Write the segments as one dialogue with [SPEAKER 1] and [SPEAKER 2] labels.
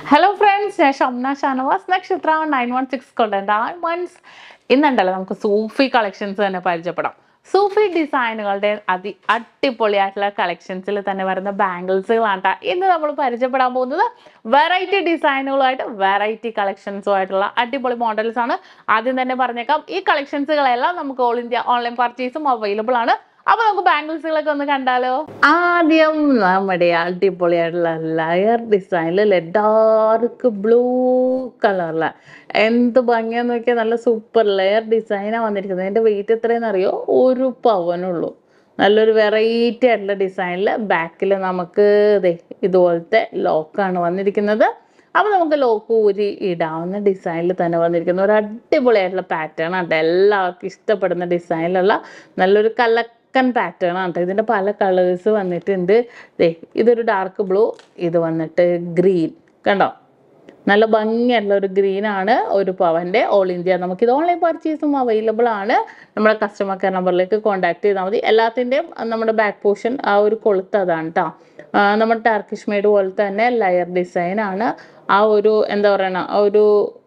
[SPEAKER 1] Hello friends ഞാൻ Shamna Shanavas Nakshatra nine one six കൊണ്ട് diamonds ഇന്നുണ്ടല്ലോ നമുക്ക് സൂഫി കളക്ഷൻസ് തന്നെ പരിചയപ്പെടാം സൂഫി ഡിസൈനുകളുടെ അതി അടിപൊളിയായിട്ടുള്ള കളക്ഷൻസിൽ തന്നെ വരുന്ന ബാംഗിൾസുകളാണ് ഇന്ന് നമ്മൾ പരിചയപ്പെടാൻ പോകുന്നത് വെറൈറ്റി ഡിസൈനുകളുമായിട്ട് വെറൈറ്റി കളക്ഷൻസുമായിട്ടുള്ള അടിപൊളി മോഡൽസ് ആണ് ആദ്യം തന്നെ പറഞ്ഞേക്കാം ഈ കളക്ഷൻസുകളെല്ലാം നമുക്ക് ഓൾ ഇന്ത്യ ഓൺലൈൻ പർച്ചേസും അവൈലബിൾ ആണ് അപ്പൊ നമുക്ക് ബാംഗിൾസുകളൊക്കെ ഒന്ന് കണ്ടാലോ ആദ്യം നമ്മുടെ അടിപൊളിയായിട്ടുള്ള ലയർ ഡിസൈനിൽ ഡാർക്ക് ബ്ലൂ കളറില് എന്ത് ഭംഗിയാന്ന് നോക്കിയാൽ നല്ല സൂപ്പർ ലെയർ ഡിസൈനാണ് വന്നിരിക്കുന്നത് അതിന്റെ വെയിറ്റ് എത്രയെന്ന് അറിയോ ഒരു പവനുള്ളൂ നല്ലൊരു വെറൈറ്റി ആയിട്ടുള്ള ഡിസൈനിൽ ബാക്കിൽ നമുക്ക് ദേ ഇതുപോലത്തെ ലോക്കാണ് വന്നിരിക്കുന്നത് അപ്പോൾ നമുക്ക് ലോക്ക് ഊരി ഇടാവുന്ന ഡിസൈനിൽ തന്നെ വന്നിരിക്കുന്ന ഒരു അടിപൊളിയായിട്ടുള്ള പാറ്റേൺ ആണ് എല്ലാവർക്കും ഇഷ്ടപ്പെടുന്ന ഡിസൈനിലുള്ള നല്ലൊരു കലക്കൻ പാറ്റേൺ ആണ് ഇതിൻ്റെ പല കളേഴ്സ് വന്നിട്ടുണ്ട് ദേ ഇതൊരു ഡാർക്ക് ബ്ലൂ ഇത് വന്നിട്ട് ഗ്രീൻ കണ്ടോ നല്ല ഭംഗിയായിട്ടുള്ള ഒരു ഗ്രീൻ ആണ് ഒരു പവൻ്റെ ഓൾ ഇന്ത്യ നമുക്കിത് ഓൺലൈൻ പർച്ചേസും അവൈലബിൾ ആണ് നമ്മുടെ കസ്റ്റമർ കെയർ നമ്പറിലേക്ക് കോൺടാക്ട് ചെയ്താൽ മതി എല്ലാത്തിൻ്റെയും നമ്മുടെ ബാക്ക് പോർഷൻ ആ ഒരു കൊളുത്ത് അതാണ് കേട്ടോ നമ്മുടെ ടർക്കിഷ് മെയ്ഡ് പോലെ തന്നെ ലെയർ ഡിസൈൻ ആണ് ആ ഒരു എന്താ പറയണ ആ ഒരു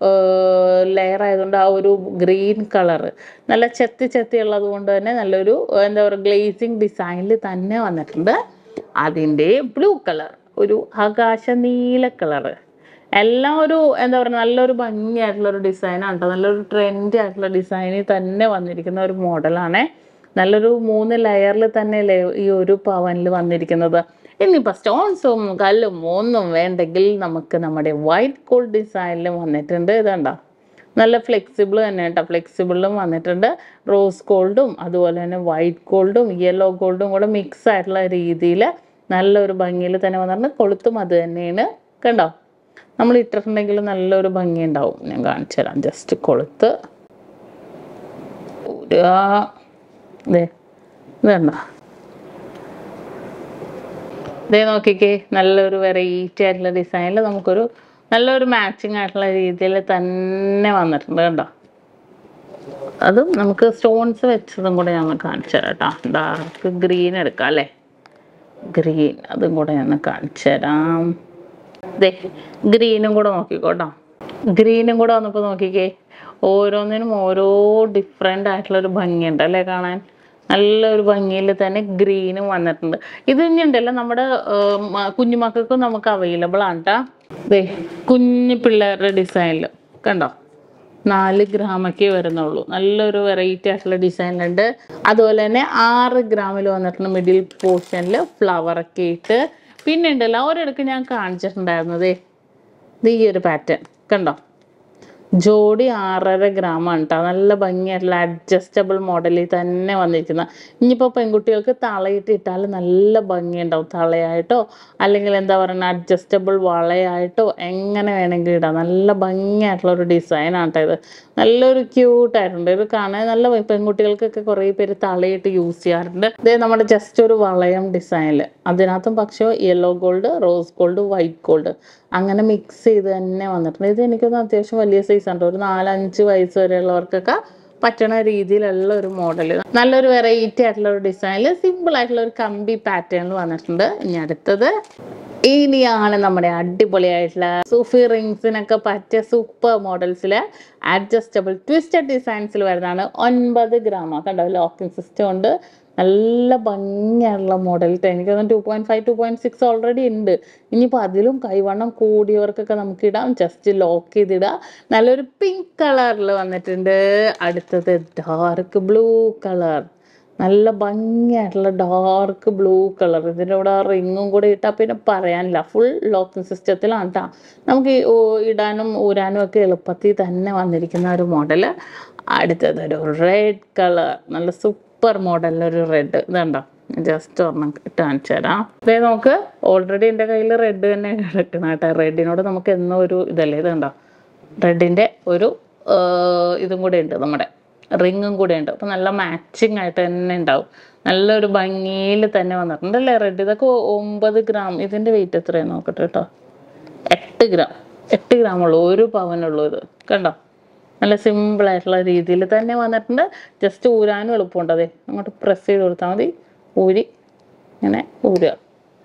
[SPEAKER 1] ലെയർ ആയതുകൊണ്ട് ആ ഒരു ഗ്രീൻ കളർ നല്ല ചെത്തി ചെത്തി ഉള്ളത് കൊണ്ട് തന്നെ നല്ലൊരു എന്താ പറയുക ഗ്ലേസിങ് ഡിസൈനിൽ തന്നെ വന്നിട്ടുണ്ട് അതിൻ്റെ ബ്ലൂ കളർ ഒരു ആകാശ നീല കളറ് എല്ലാം ഒരു എന്താ പറയുക നല്ലൊരു ഭംഗിയായിട്ടുള്ള ഒരു ഡിസൈനാണ് കേട്ടോ നല്ലൊരു ട്രെൻഡി ആയിട്ടുള്ള ഡിസൈനിൽ തന്നെ വന്നിരിക്കുന്ന ഒരു മോഡലാണേ നല്ലൊരു മൂന്ന് ലെയറിൽ തന്നെ ഈ ഒരു പവനിൽ വന്നിരിക്കുന്നത് ഇനിയിപ്പോൾ സ്റ്റോൺസും കല്ലും ഒന്നും വേണ്ടെങ്കിൽ നമുക്ക് നമ്മുടെ വൈറ്റ് ഗോൾഡ് ഡിസൈനിലും വന്നിട്ടുണ്ട് ഇതുണ്ടോ നല്ല ഫ്ലെക്സിബിൾ തന്നെ കേട്ടോ ഫ്ലെക്സിബിളും വന്നിട്ടുണ്ട് റോസ് ഗോൾഡും അതുപോലെ തന്നെ വൈറ്റ് ഗോൾഡും യെല്ലോ ഗോൾഡും കൂടെ മിക്സ് ആയിട്ടുള്ള രീതിയിൽ നല്ലൊരു ഭംഗിയിൽ തന്നെ വന്നിട്ടുണ്ട് കൊളുത്തും അത് തന്നെയാണ് കണ്ടോ നമ്മൾ ഇട്ടിട്ടുണ്ടെങ്കിൽ നല്ലൊരു ഭംഗി ഉണ്ടാവും ഞാൻ കാണിച്ചു തരാം ജസ്റ്റ് കൊളുത്ത് ദേ ഇതുണ്ടോ ഇതേ നോക്കിക്കേ നല്ലൊരു വെറൈറ്റി ആയിട്ടുള്ള ഡിസൈനിൽ നമുക്കൊരു നല്ലൊരു മാച്ചിങ് ആയിട്ടുള്ള രീതിയിൽ തന്നെ വന്നിട്ടുണ്ട് കണ്ടോ അതും നമുക്ക് സ്റ്റോൺസ് വെച്ചതും കൂടെ ഞാൻ കാണിച്ചു തരാം കേട്ടോ ഡാർക്ക് ഗ്രീൻ എടുക്കാം അല്ലേ ഗ്രീൻ അതും കൂടെ ഞാൻ കാണിച്ചു തരാം ദേ ഗ്രീനും കൂടെ നോക്കിക്കോട്ടോ ഗ്രീനും കൂടെ വന്നപ്പോൾ നോക്കിക്കേ ഓരോന്നിനും ഓരോ ഡിഫറെൻ്റ് ആയിട്ടുള്ളൊരു ഭംഗിയുണ്ട് അല്ലേ കാണാൻ നല്ലൊരു ഭംഗിയിൽ തന്നെ ഗ്രീനും വന്നിട്ടുണ്ട് ഇത് തന്നെയുണ്ടല്ലോ നമ്മുടെ കുഞ്ഞുമക്കൾക്കും നമുക്ക് അവൈലബിൾ ആണ് കേട്ടോ ദേ കുഞ്ഞു പിള്ളേരുടെ ഡിസൈനിൽ കണ്ടോ നാല് ഗ്രാമൊക്കെ വരുന്നുള്ളൂ നല്ലൊരു വെറൈറ്റി ആയിട്ടുള്ള ഡിസൈനുണ്ട് അതുപോലെ തന്നെ ആറ് ഗ്രാമിൽ വന്നിട്ടുണ്ട് മിഡിൽ പോർഷനിൽ ഫ്ലവറൊക്കെ ഇട്ട് പിന്നെ ഉണ്ടല്ലോ ഒരിടക്ക് ഞാൻ കാണിച്ചിട്ടുണ്ടായിരുന്നതേ ഇത് ഈ ഒരു പാറ്റേൺ കണ്ടോ ജോഡി ആറര ഗ്രാമാണ് കേട്ടോ നല്ല ഭംഗിയായിട്ടുള്ള അഡ്ജസ്റ്റബിൾ മോഡലിൽ തന്നെ വന്നിരിക്കുന്ന ഇനിയിപ്പോൾ പെൺകുട്ടികൾക്ക് തളയിട്ട് ഇട്ടാൽ നല്ല ഭംഗിയുണ്ടാവും തളയായിട്ടോ അല്ലെങ്കിൽ എന്താ പറയുക അഡ്ജസ്റ്റബിൾ വളയായിട്ടോ എങ്ങനെ വേണമെങ്കിലും ഇടാം നല്ല ഭംഗിയായിട്ടുള്ള ഒരു ഡിസൈനാണ് കേട്ടോ ഇത് നല്ലൊരു ക്യൂട്ടായിട്ടുണ്ട് ഇത് കാണാൻ നല്ല ഭംഗി. പെൺകുട്ടികൾക്കൊക്കെ കുറേ പേര് തളയിട്ട് യൂസ് ചെയ്യാറുണ്ട് ഇത് നമ്മുടെ ജസ്റ്റ് ഒരു വളയം ഡിസൈനിൽ അതിനകത്തും പക്ഷേ yellow gold rose gold white gold അങ്ങനെ മിക്സ് ചെയ്ത് തന്നെ വന്നിട്ടുണ്ട് ഇത് എനിക്കൊന്ന് അത്യാവശ്യം വലിയ സൈസ് ഉണ്ട് ഒരു നാലഞ്ച് വയസ്സ് വരെയുള്ളവർക്കൊക്കെ പറ്റണ രീതിയിലുള്ള ഒരു മോഡൽ നല്ലൊരു വെറൈറ്റി ആയിട്ടുള്ള ഒരു ഡിസൈനിൽ സിമ്പിൾ ആയിട്ടുള്ള ഒരു കമ്പി പാറ്റേണിൽ വന്നിട്ടുണ്ട് ഇനി അടുത്തത് ഇനിയാണ് നമ്മുടെ അടിപൊളിയായിട്ടുള്ള സൂഫി റിങ്സിനൊക്കെ പറ്റിയ സൂപ്പർ മോഡൽസിൽ അഡ്ജസ്റ്റബിൾ ട്വിസ്റ്റഡ് ഡിസൈൻസിൽ വരുന്നതാണ് ഒൻപത് ഗ്രാം കണ്ടോ ലോക്കിംഗ് സിസ്റ്റം ഉണ്ട് നല്ല ഭംഗിയായിട്ടുള്ള മോഡൽ എനിക്ക് തോന്നുന്നു two point five two point six already ഉണ്ട് ഇനിയിപ്പോൾ അതിലും കൈവണ്ണം കൂടിയവർക്കൊക്കെ നമുക്ക് ഇടാം ജസ്റ്റ് ലോക്ക് ചെയ്തിടുക നല്ലൊരു പിങ്ക് കളറിൽ വന്നിട്ടുണ്ട് അടുത്തത് ഡാർക്ക് ബ്ലൂ കളർ നല്ല ഭംഗിയായിട്ടുള്ള ഡാർക്ക് ബ്ലൂ കളർ ഇതിൻ്റെ കൂടെ റിങ്ങും കൂടെ ഇട്ടാൽ പിന്നെ പറയാനില്ല ഫുൾ ലോക്കിംഗ് സിസ്റ്റത്തിലാണ് കേട്ടോ നമുക്ക് ഈ ഊ- ഇടാനും ഊരാനും ഒക്കെ എളുപ്പത്തിൽ തന്നെ വന്നിരിക്കുന്ന ഒരു മോഡൽ അടുത്തത് ഒരു റെഡ് കളർ നല്ല സൂപ്പർ മോഡലിലൊരു റെഡ് ഇതുണ്ടോ ജസ്റ്റ് ഒരെണ്ണം ഇട്ട് കാണിച്ചു തരാം ഇതേ നമുക്ക് ഓൾറെഡി എൻ്റെ കയ്യിൽ റെഡ് തന്നെ കിടക്കണം കേട്ടോ റെഡിനോട് നമുക്ക് എന്നോ ഒരു ഇതല്ലേ ഇതുണ്ടോ റെഡിൻ്റെ ഒരു ആ, ഇതും കൂടെ ഉണ്ട് നമ്മുടെ റിങ്ങും കൂടെ ഉണ്ട് അപ്പോൾ നല്ല മാച്ചിങ് ആയിട്ട് തന്നെ ഉണ്ടാവും നല്ലൊരു ഭംഗിയിൽ തന്നെ വന്നിട്ടുണ്ട് അല്ലേ റെഡ് ഇതൊക്കെ ഒ- ഒമ്പത് ഗ്രാം ഇതിൻ്റെ വെയിറ്റ് എത്രയാണ് നോക്കട്ടെ കേട്ടോ എട്ട് ഗ്രാം എട്ട് ഗ്രാം ഉള്ളൂ ഒരു പവനുള്ളൂ ഇത് കണ്ടോ നല്ല സിമ്പിൾ ആയിട്ടുള്ള രീതിയിൽ തന്നെ വന്നിട്ടുണ്ട് ജസ്റ്റ് ഊരാനും എളുപ്പമുണ്ട് അതെ അങ്ങോട്ട് പ്രസ് ചെയ്ത് കൊടുത്താൽ മതി ഊരി ഇങ്ങനെ ഊരുക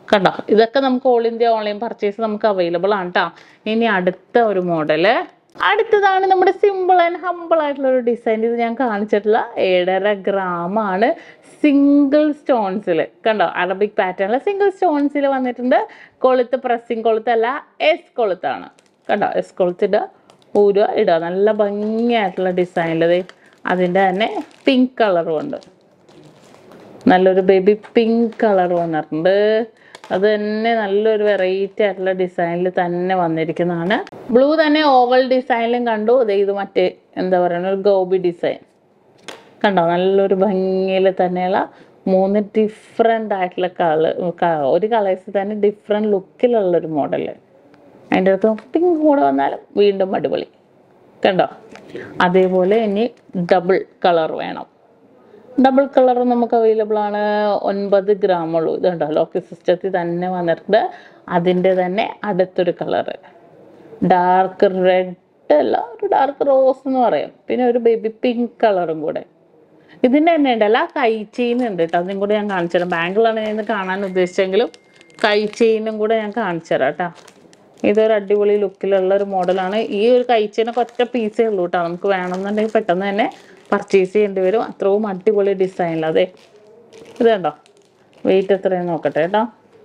[SPEAKER 1] കണ്ടോ ഇതൊക്കെ നമുക്ക് ഓൾ ഇന്ത്യ ഓൺലൈൻ പർച്ചേസ് നമുക്ക് അവൈലബിൾ ആണ് കേട്ടോ ഇനി അടുത്ത ഒരു മോഡല് അടുത്തതാണ് നമ്മുടെ സിമ്പിൾ ആൻഡ് ഹമ്പിൾ ആയിട്ടുള്ള ഒരു ഡിസൈൻ ഇത് ഞാൻ കാണിച്ചിട്ടുള്ള ഏഴര ഗ്രാം ആണ് സിംഗിൾ സ്റ്റോൺസിൽ കണ്ടോ അറബിക് പാറ്റേണിൽ സിംഗിൾ സ്റ്റോൺസിൽ വന്നിട്ടുണ്ട് കൊളുത്ത് പ്രസ്സിങ് കൊളുത്തല്ല എസ് കൊളുത്താണ് കണ്ടോ എസ് കൊളുത്തിടുക ഊരുക ഇടുക നല്ല ഭംഗിയായിട്ടുള്ള ഡിസൈനിൽ അതിൻ്റെ തന്നെ പിങ്ക് കളറും ഉണ്ട് നല്ലൊരു ബേബി പിങ്ക് കളർ വന്നിട്ടുണ്ട് അത് തന്നെ നല്ലൊരു വെറൈറ്റി ആയിട്ടുള്ള ഡിസൈനിൽ തന്നെ വന്നിരിക്കുന്നതാണ് ബ്ലൂ തന്നെ ഓവൽ ഡിസൈനിലും കണ്ടു ദേ ഇത് മറ്റേ എന്താ പറയുക ഒരു ഗോബി ഡിസൈൻ കണ്ടോ നല്ലൊരു ഭംഗിയിൽ തന്നെയുള്ള മൂന്ന് ഡിഫറെൻ്റ് ആയിട്ടുള്ള കളർ ഒരു കളേഴ്സ് തന്നെ ഡിഫറെൻറ്റ് ലുക്കിലുള്ളൊരു മോഡൽ അതിൻ്റെ അടുത്ത് പിങ്ക് കൂടെ വന്നാലും വീണ്ടും അടിപൊളി കണ്ടോ അതേപോലെ ഇനി ഡബിൾ കളർ വേണം ഡബിൾ കളർ നമുക്ക് അവൈലബിൾ ആണ് ഒൻപത് ഗ്രാം ഉള്ളൂ ഇതുണ്ടോ ലോക്കി സിസ്റ്റത്തിൽ തന്നെ വന്നിട്ടുണ്ട് അതിൻ്റെ തന്നെ അടുത്തൊരു കളറ് ഡാർക്ക് റെഡ് അല്ല ഒരു ഡാർക്ക് റോസ് എന്ന് പറയാം പിന്നെ ഒരു ബേബി പിങ്ക് കളറും കൂടെ ഇതിൻ്റെ തന്നെ ഉണ്ടല്ല കൈ ചെയിൻ ഉണ്ട് കേട്ടോ അതും കൂടെ ഞാൻ കാണിച്ചു തരാം ബാങ്കിളാണ് ഞാൻ ഇന്ന് കാണാൻ ഉദ്ദേശിച്ചെങ്കിലും കൈ ചെയിനും കൂടെ ഞാൻ കാണിച്ചു തരാം കേട്ടോ ഇതൊരു അടിപൊളി ലുക്കിലുള്ള ഒരു മോഡലാണ് ഈ ഒരു കൈ ചെയിനൊക്കെ ഒറ്റ പീസേ ഉള്ളൂ കേട്ടോ നമുക്ക് വേണമെന്നുണ്ടെങ്കിൽ പെട്ടെന്ന് തന്നെ പർച്ചേസ് ചെയ്യേണ്ടി വരും അത്രയും അടിപൊളി ഡിസൈനിൽ അതെ ഇത് കണ്ടോ വെയിറ്റ് എത്രയെന്ന് നോക്കട്ടെ കേട്ടോ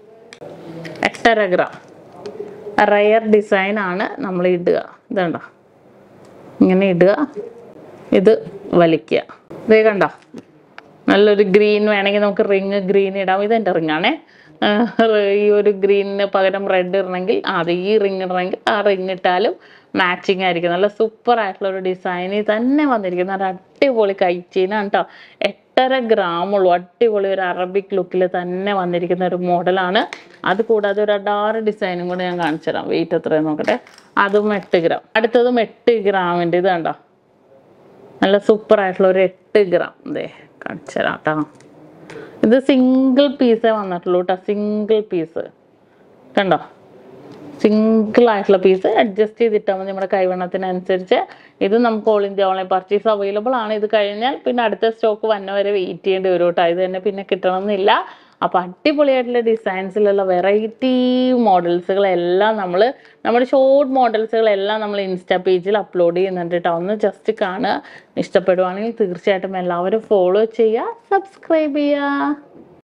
[SPEAKER 1] എട്ടര ഗ്രാം റയർ ഡിസൈൻ ആണ് നമ്മൾ ഇടുക ഇതുണ്ടോ ഇങ്ങനെ ഇടുക ഇത് വലിക്കുക ഇതേ കണ്ടോ നല്ലൊരു ഗ്രീൻ വേണമെങ്കിൽ നമുക്ക് റിങ് ഗ്രീൻ ഇടാം ഇതെൻ്റെ റിങ്ങാണേ ഈ ഒരു ഗ്രീനിന് പകരം റെഡ് ഇടണമെങ്കിൽ അത് ഈ റിങ് ഇടണമെങ്കിൽ ആ റിങ് ഇട്ടാലും മാച്ചിങ് ആയിരിക്കും നല്ല സൂപ്പർ ആയിട്ടുള്ള ഒരു ഡിസൈനിൽ തന്നെ വന്നിരിക്കുന്ന ഒരു അടിപൊളി കൈച്ചീനാണ് കേട്ടോ എട്ടര ഗ്രാം ഉള്ളൂ അടിപൊളി ഒരു അറബിക് ലുക്കിൽ തന്നെ വന്നിരിക്കുന്ന ഒരു മോഡലാണ് അത് കൂടാതെ ഒരു അഡാറ് ഡിസൈനും കൂടെ ഞാൻ കാണിച്ചു തരാം വെയിറ്റ് എത്രയെന്ന് നോക്കട്ടെ അതും എട്ട് ഗ്രാം അടുത്തതും എട്ട് ഗ്രാമിൻ്റെ ഇത് കണ്ടോ നല്ല സൂപ്പർ ആയിട്ടുള്ള ഒരു എട്ട് ഗ്രാം ദേ കാണിച്ചു തരാം കേട്ടോ ഇത് സിംഗിൾ പീസേ വന്നിട്ടുള്ളൂ കേട്ടോ സിംഗിൾ പീസ് കണ്ടോ സിംഗിൾ ആയിട്ടുള്ള പീസ് അഡ്ജസ്റ്റ് ചെയ്തിട്ടാൽ മതി നമ്മുടെ കൈവണ്ണത്തിനനുസരിച്ച് ഇത് നമുക്ക് all India online purchase available ആണ് ഇത് കഴിഞ്ഞാൽ പിന്നെ അടുത്ത സ്റ്റോക്ക് വന്ന വരെ വെയിറ്റ് ചെയ്യേണ്ടി വരും കേട്ടോ ഇത് തന്നെ പിന്നെ കിട്ടണമെന്നില്ല അപ്പോൾ അടിപൊളിയായിട്ടുള്ള ഡിസൈൻസിലുള്ള വെറൈറ്റി മോഡൽസുകളെല്ലാം നമ്മൾ നമ്മുടെ ഷോർട്ട് മോഡൽസുകളെല്ലാം നമ്മൾ ഇൻസ്റ്റാ പേജിൽ അപ്ലോഡ് ചെയ്യുന്നുണ്ട് കേട്ടോ ഒന്ന് ജസ്റ്റ് കാണുക ഇഷ്ടപ്പെടുവാണെങ്കിൽ തീർച്ചയായിട്ടും എല്ലാവരും ഫോളോ ചെയ്യുക സബ്സ്ക്രൈബ് ചെയ്യുക